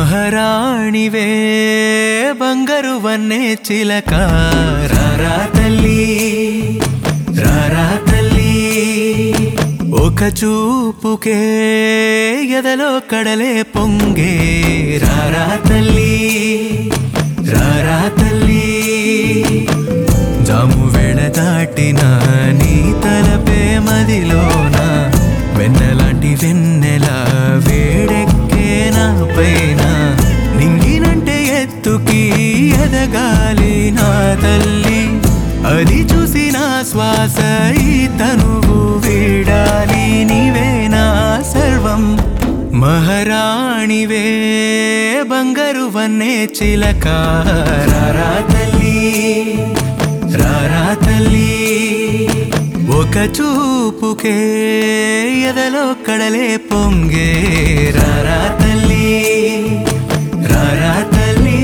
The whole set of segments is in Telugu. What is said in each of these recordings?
మహారాణివే బంగారు వన్నే చిలక రారా తల్లి రారా తల్లి ఒక చూపుకే ఎదలో కడలే పొంగే రారా తల్లి రారా తల్లి జాము వేళ దాటిన నీ తలపే మదిలోన వెన్నలాంటి వెన్నెల వేడెక్కే నా పైన నింగినంటే ఎత్తుకి ఎదగాలి నా తల్లి అది చూసి నా శ్వాస ఈ తనువు వీడాలి నీవే నా సర్వం మహారాణివే బంగారు వన్నే చిలక రారా తల్లి రారా తల్లి ఒక చూపుకే ఎదలో కడలే పొంగే రారా తల్లి రారా తల్లి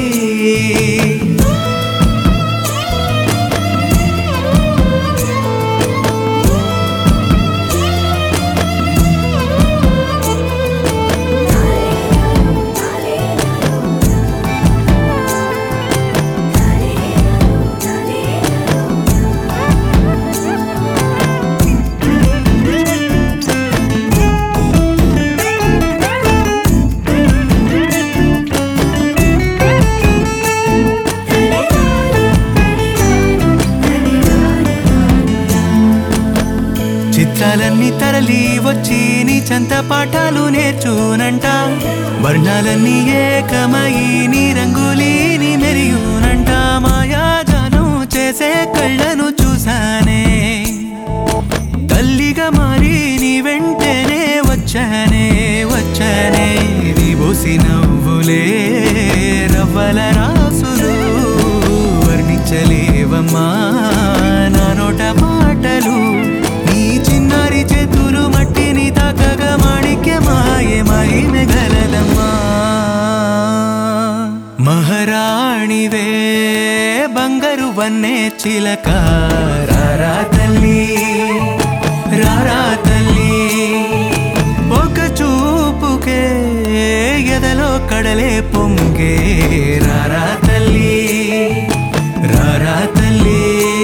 చిత్రాలన్నీ తరలి వచ్చి నీ చెంత పాఠాలు నేర్చునంట వర్ణాలన్నీ ఏకమయి నీ రంగులీని మెరియునంట మాయాజాలం చేసే కళ్ళను చూసానే తల్లిగా మారి నీ వెంటనే వచ్చానే వచ్చానే నీ బోసి నవ్వులే రవ్వల రాసులు వర్ణించలేవమ్మా నా నోట మాటలు నీ చిన్నారి చేతులు మట్టిని తాకగా మాణిక్య మాయే మహిమె గలదమ్మా మహారాణివే బంగారు వన్నే చిలక రారా తల్లి రారా తల్లి ఒక చూపుకే ఎదలో కడలే పొంగే రారా తల్లి రారా తల్లి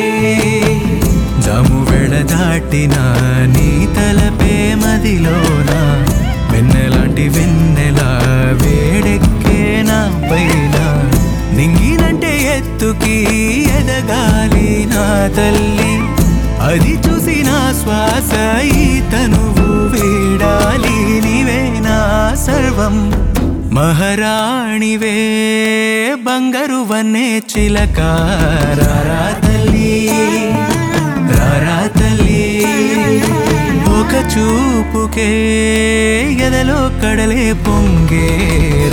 జాము వేళ దాటిన నీ తలపే మదిలోన వెన్నెలాంటి వెన్నెల వేడెక్కే నా పైన నింగినంటే ఎత్తుకి ఎదగాలి నా తల్లి అది చూసి నా శ్వాస ఈ తనువు వీడాలి నీవే నా సర్వం మహారాణివే బంగారు వన్నే చిలక రారా తల్లి రారా తల్లి ఒక చూపుకే ఎదలో కడలే పొంగే